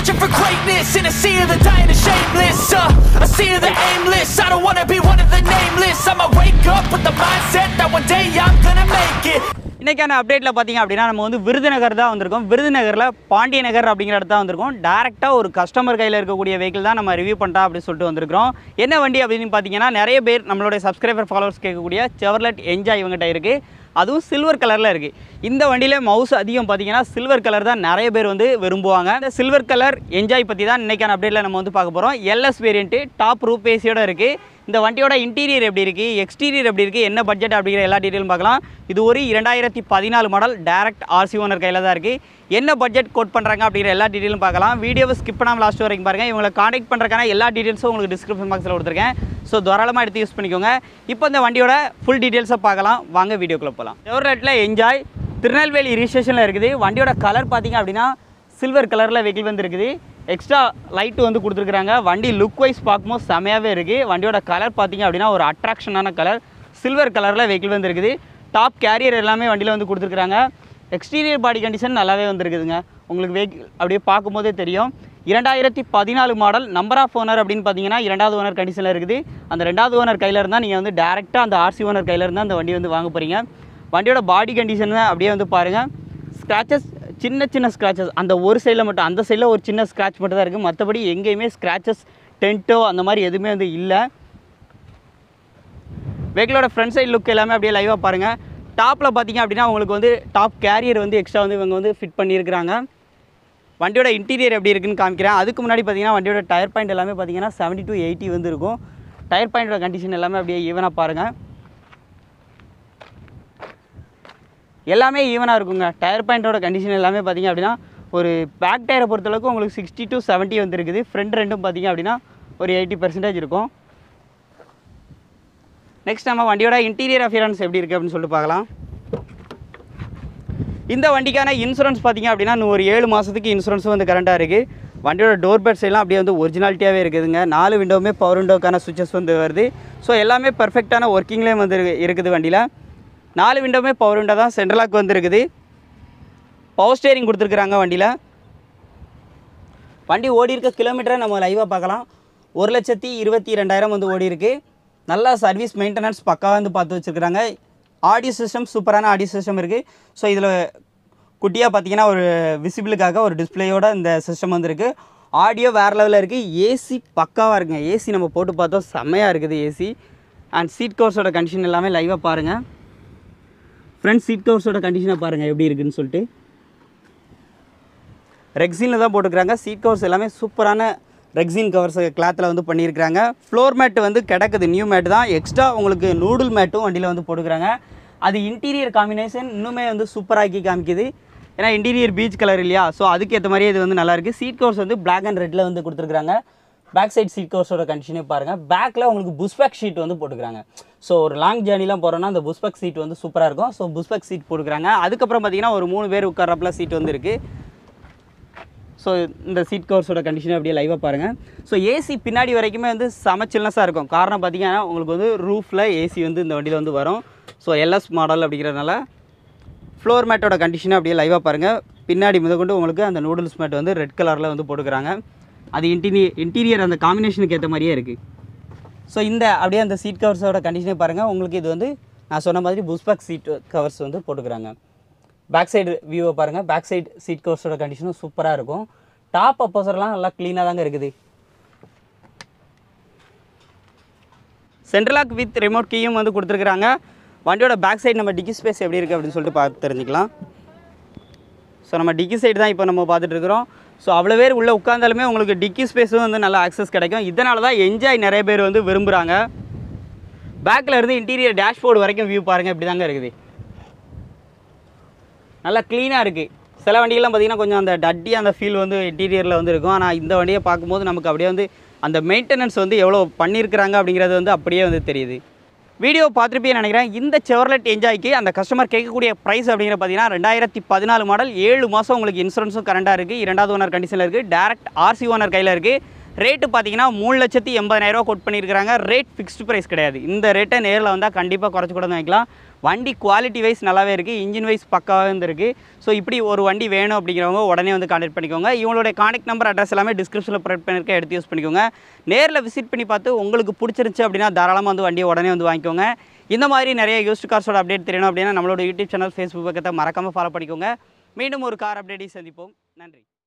searching for greatness in a sea of the dying and shameless. Uh, a sea of the aimless. I don't wanna be one of the nameless. I'ma wake up with the mindset that one day I'm gonna make it. இன்றைக்கான அப்டேட்டில் பார்த்தீங்க அப்படின்னா நம்ம வந்து விருதுநகர் தான் வந்திருக்கோம் விருதுநகரில் பாண்டிய நகர் அப்படிங்கிற இடத்த தான் வந்திருக்கோம் டேரெக்டாக ஒரு கஸ்டமர் கையில் இருக்கக்கூடிய வெஹிக்கிள் தான் நம்ம ரிவ்யூ பண்ணிட்டா அப்படின்னு சொல்லிட்டு வந்திருக்கிறோம் என்ன வண்டி அப்படின்னு பார்த்தீங்கன்னா நிறைய பேர் நம்மளுடைய சப்ஸ்கிரைபர் ஃபாலோவர்ஸ் கேட்கக்கூடிய செவர்லெட் என்ஜாய் இவங்ககிட்ட இருக்குது அதுவும் சில்வர் கலரில் இருக்குது இந்த வண்டியில் மவுஸ் அதிகம் பார்த்தீங்கன்னா சில்வர் கலர் தான் நிறைய பேர் வந்து விரும்புவாங்க இந்த சில்வர் கலர் என்ஜாய் பற்றி தான் இன்றைக்கான அப்டேட்டில் நம்ம வந்து பார்க்க போகிறோம் எல்எஸ் வேரியண்ட்டு டாப் ரூப் ஏசியோட இருக்குது இந்த வண்டியோட இன்டீரியர் எப்படி இருக்குது எக்ஸ்டீரியர் எப்படி இருக்குது என்ன பட்ஜெட் அப்படிங்கிற எல்லா டீட்டெயிலும் பார்க்கலாம் இது ஒரு இரண்டாயிரத்தி பதினாலு மாடல் டேரக்ட் ஆர்சி ஓனர் கையில் தான் இருக்குது என்ன பட்ஜெட் கோட் பண்ணுறாங்க அப்படிங்கிற எல்லா டீட்டெயிலும் பார்க்கலாம் வீடியோவை ஸ்கிப் பண்ணாமல் லாஸ்ட் வரைக்கும் பாருங்கள் இவங்களை காண்டாக்ட் பண்ணுறதுக்கான எல்லா டீட்டெயில்ஸும் உங்களுக்கு டிஸ்கிரிப்ஷன் பாக்ஸில் கொடுத்துருக்கேன் ஸோ தாராளமாக எடுத்து யூஸ் பண்ணிக்கோங்க இப்போ இந்த வண்டியோட ஃபுல் டீட்டெயில்ஸை பார்க்கலாம் வாங்க வீடியோக்குள்ளே போகலாம் செவர்லெட்டில் என்ஜாய் திருநெல்வேலி ரிஜிஸ்ட்ரேஷனில் இருக்குது வண்டியோட கலர் பார்த்தீங்க அப்படின்னா சில்வர் கலரில் வெஹிக்கிள் வந்து இருக்குது எக்ஸ்ட்ரா லைட்டு வந்து கொடுத்துருக்குறாங்க வண்டி லுக் வைஸ் பார்க்கும்போது செமையாகவே இருக்குது வண்டியோட கலர் பார்த்தீங்க அப்படின்னா ஒரு அட்ராக்ஷனான கலர் சில்வர் கலரில் வெஹிக்கிள் வந்து இருக்குது டாப் கேரியர் எல்லாமே வண்டியில் வந்து கொடுத்துருக்குறாங்க எக்ஸ்டீரியர் பாடி கண்டிஷன் நல்லாவே வந்துருக்குதுங்க உங்களுக்கு வெஹிக்கிள் அப்படியே பார்க்கும்போதே தெரியும் இரண்டாயிரத்தி பதினாலு மாடல் நம்பர் ஆஃப் ஓனர் அப்படின்னு பார்த்தீங்கன்னா இரண்டாவது ஓனர் கண்டிஷனில் இருக்குது அந்த ரெண்டாவது ஓனர் கையில் இருந்தால் நீங்கள் வந்து டேரெக்டாக அந்த ஆர்சி ஓனர் கையில் இருந்தால் அந்த வண்டி வந்து வாங்க போகிறீங்க வண்டியோட பாடி கண்டிஷன் அப்படியே வந்து பாருங்கள் ஸ்க்ராச்சஸ் சின்ன சின்ன ஸ்க்ராச்சஸ் அந்த ஒரு சைடில் மட்டும் அந்த சைடில் ஒரு சின்ன ஸ்க்ராட்ச் மட்டும் தான் இருக்குது மற்றபடி எங்கேயுமே ஸ்க்ராச்சஸ் டென்ட்டோ அந்த மாதிரி எதுவுமே வந்து இல்லை வெஹிக்கிளோட ஃப்ரண்ட் சைடு லுக் எல்லாமே அப்படியே லைவாக பாருங்கள் டாப்பில் பார்த்தீங்க அப்படின்னா உங்களுக்கு வந்து டாப் கேரியர் வந்து எக்ஸ்ட்ரா வந்து இவங்க வந்து ஃபிட் பண்ணியிருக்கிறாங்க வண்டியோட இன்டீரியர் எப்படி இருக்குன்னு காமிக்கிறேன் அதுக்கு முன்னாடி பார்த்தீங்கன்னா வண்டியோட டயர் பாயிண்ட் எல்லாமே பார்த்தீங்கன்னா செவன்ட்டி டு எயிட்டி வந்து இருக்கும் டயர் பாயிண்டோட கண்டிஷன் எல்லாமே அப்படியே ஈவனாக பாருங்கள் எல்லாமே ஈவனாக இருக்குங்க டயர் பாயிண்டோட கண்டிஷன் எல்லாமே பார்த்தீங்க அப்படின்னா ஒரு பேக் டயரை பொறுத்தளவுக்கு உங்களுக்கு சிக்ஸ்டி டு செவன்ட்டி வந்துருக்குது ஃப்ரண்ட் ரெண்டும் பார்த்தீங்க அப்படின்னா ஒரு எயிட்டி பர்சன்டேஜ் இருக்கும் நெக்ஸ்ட் நம்ம வண்டியோட இன்டீரியர் அஃபியரன்ஸ் எப்படி இருக்குது அப்படின்னு சொல்லிட்டு பார்க்கலாம் இந்த வண்டிக்கான இன்சூரன்ஸ் பார்த்தீங்க அப்படின்னா இன்னும் ஒரு ஏழு மாதத்துக்கு இன்சூரன்ஸும் வந்து கரண்ட்டாக இருக்குது வண்டியோட டோர் பெட்ஸ் எல்லாம் அப்படியே வந்து ஒரிஜினாலிட்டியாகவே இருக்குதுங்க நாலு விண்டோவுமே பவர் விண்டோக்கான சுவிச்சஸ் வந்து வருது ஸோ எல்லாமே பர்ஃபெக்டான ஒர்க்கிங்லேயும் வந்து இருக்கு- இருக்குது வண்டியில் நாலு விண்டோவுமே பவர் விண்டோ தான் சென்ட்ரலாக் வந்து இருக்குது பவர் ஸ்டேரிங் கொடுத்துருக்குறாங்க வண்டியில் வண்டி ஓடி இருக்க கிலோமீட்டரை நம்ம லைவாக பார்க்கலாம் ஒரு லட்சத்தி இருபத்தி ரெண்டாயிரம் வந்து ஓடி இருக்கு நல்லா சர்வீஸ் மெயின்டெனன்ஸ் பக்காவாக வந்து பார்த்து வச்சுருக்குறாங்க ஆடியோ சிஸ்டம் சூப்பரான ஆடியோ சிஸ்டம் இருக்குது ஸோ இதில் குட்டியாக பார்த்தீங்கன்னா ஒரு விசிபிளுக்காக ஒரு டிஸ்பிளேயோட இந்த சிஸ்டம் வந்துருக்கு ஆடியோ வேறு லெவலில் இருக்குது ஏசி பக்காவாக இருக்குங்க ஏசி நம்ம போட்டு பார்த்தோம் செம்மையாக இருக்குது ஏசி அண்ட் சீட் கவர்ஸோட கண்டிஷன் எல்லாமே லைவாக பாருங்கள் ஃப்ரண்ட் சீட் கவர்ஸோட கண்டிஷனை பாருங்கள் எப்படி இருக்குன்னு சொல்லிட்டு ரெக்ஸினில் தான் போட்டுக்கிறாங்க சீட் கவர்ஸ் எல்லாமே சூப்பரான ரெக்ஸின் கவர்ஸ் கிளாத்தில் வந்து பண்ணியிருக்கிறாங்க ஃப்ளோர் மேட் வந்து கிடக்குது நியூ மேட் தான் எக்ஸ்ட்ரா உங்களுக்கு நூடுல் மேட்டும் வண்டியில் வந்து போட்டுக்கிறாங்க அது இன்டீரியர் காம்பினேஷன் இன்னுமே வந்து சூப்பராக்கி காமிக்குது ஏன்னா இன்டீரியர் பீச் கலர் இல்லையா ஸோ அதுக்கு ஏற்ற மாதிரியே இது வந்து நல்லா இருக்குது சீட் கவர்ஸ் வந்து Black அண்ட் ரெட்டில் வந்து கொடுத்துருக்காங்க பேக் சைடு சீட் கவர்ஸோட கண்டிஷனே பாருங்கள் பேக்கில் உங்களுக்கு புஷ்பேக் ஷீட் வந்து போட்டுக்கிறாங்க ஸோ ஒரு லாங் ஜேர்னிலாம் போகிறோன்னா அந்த புஷ்பேக் சீட் வந்து சூப்பராக இருக்கும் ஸோ புஷ்பேக் சீட் போட்டுக்கிறாங்க அதுக்கப்புறம் பார்த்தீங்கன்னா ஒரு மூணு பேர் உட்காரப்பல சீட் வந்து இருக்குது ஸோ இந்த சீட் கவர்ஸோட கண்டிஷன் அப்படியே லைவாக பாருங்கள் ஸோ ஏசி பின்னாடி வரைக்குமே வந்து செம சில்னஸாக இருக்கும் காரணம் பார்த்தீங்கன்னா உங்களுக்கு வந்து ரூஃபில் ஏசி வந்து இந்த வண்டியில் வந்து வரும் ஸோ எல்எஸ் மாடல் அப்படிங்கிறதுனால ஃப்ளோர் மேட்டோட கண்டிஷனை அப்படியே லைவாக பாருங்கள் பின்னாடி முதற்கொண்டு உங்களுக்கு அந்த நூடுல்ஸ் மேட் வந்து ரெட் கலரில் வந்து போட்டுக்கிறாங்க அது இன்டீரியர் இன்டீரியர் அந்த காம்பினேஷனுக்கு ஏற்ற மாதிரியே இருக்குது ஸோ இந்த அப்படியே அந்த சீட் கவர்ஸோட கண்டிஷனே பாருங்கள் உங்களுக்கு இது வந்து நான் சொன்ன மாதிரி புஷ்பேக் சீட் கவர்ஸ் வந்து போட்டுக்கிறாங்க பேக் சைடு வியூவை பாருங்கள் பேக் சைடு சீட் கவர்ஸோட கண்டிஷனும் சூப்பராக இருக்கும் டாப் அப்போசர்லாம் நல்லா க்ளீனாக தாங்க இருக்குது சென்ட்ரலாக் வித் ரிமோட் கீயும் வந்து கொடுத்துருக்குறாங்க வண்டியோட பேக் சைடு நம்ம டிக்கி ஸ்பேஸ் எப்படி இருக்குது அப்படின்னு சொல்லிட்டு பார்த்து தெரிஞ்சுக்கலாம் ஸோ நம்ம டிக்கி சைடு தான் இப்போ நம்ம பார்த்துட்டு இருக்கிறோம் ஸோ அவ்வளோ பேர் உள்ளே உட்காந்தாலுமே உங்களுக்கு டிக்கி ஸ்பேஸும் வந்து நல்லா ஆக்சஸ் கிடைக்கும் இதனால தான் என்ஜாய் நிறைய பேர் வந்து விரும்புகிறாங்க பேக்கில் இருந்து இன்டீரியர் டேஷ்போர்டு வரைக்கும் வியூ பாருங்கள் இப்படி தாங்க இருக்குது நல்லா க்ளீனாக இருக்குது சில வண்டிகள்லாம் பார்த்தீங்கன்னா கொஞ்சம் அந்த டட்டி அந்த ஃபீல் வந்து இன்டீரியரில் வந்து இருக்கும் ஆனால் இந்த வண்டியை பார்க்கும்போது நமக்கு அப்படியே வந்து அந்த மெயின்டெனன்ஸ் வந்து எவ்வளோ பண்ணியிருக்கிறாங்க அப்படிங்கிறது வந்து அப்படியே வந்து தெரியுது வீடியோ பார்த்துருப்பே நினைக்கிறேன் இந்த செவர்லெட் என்ஜாய்க்கு அந்த கஸ்டமர் கேட்கக்கூடிய ப்ரைஸ் அப்படிங்கிற பார்த்தீங்கன்னா ரெண்டாயிரத்தி பதினாலு மாடல் ஏழு மாதம் உங்களுக்கு இன்சூரன்ஸும் கரண்டாக இருக்குது இரண்டாவது ஓனர் கண்டிஷனில் இருக்குது டேரக்ட் ஆர்சி ஓனர் கையில் இருக்குது ரேட்டு பார்த்தீங்கன்னா மூணு லட்சத்தி எண்பதாயிரரூவா கோட் பண்ணியிருக்காங்க ரேட் ஃபிக்ஸ்டு ப்ரைஸ் கிடையாது இந்த ரேட்டை நேரில் வந்தால் கண்டிப்பாக குறைச்சி கூட வாங்கிக்கலாம் வண்டி குவாலிட்டி வைஸ் நல்லாவே இருக்குது இன்ஜின் வைஸ் பக்காவாக இருந்திருக்கு ஸோ இப்படி ஒரு வண்டி வேணும் அப்படிங்கிறவங்க உடனே வந்து கான்டாக்ட் பண்ணிக்கோங்க இவங்களுடைய கான்டாக்ட் நம்பர் அட்ரஸ் எல்லாமே டிஸ்கிரிப்ஷனில் ப்ரொவைட் பண்ணியிருக்கேன் எடுத்து யூஸ் பண்ணிக்கோங்க நேரில் விசிட் பண்ணி பார்த்து உங்களுக்கு பிடிச்சிருந்துச்சு அப்படின்னா தாராளமாக வந்து வண்டியை உடனே வந்து வாங்கிக்கோங்க இந்த மாதிரி நிறைய யூஸ்டு கார்ஸோட அப்டேட் தெரியணும் அப்படின்னா நம்மளோட யூடியூப் சேனல் ஃபேஸ்புக் பக்கத்தை மறக்காமல் ஃபாலோ பண்ணிக்கோங்க மீண்டும் ஒரு கார் அப்டேட்டை சந்திப்போம் நன்றி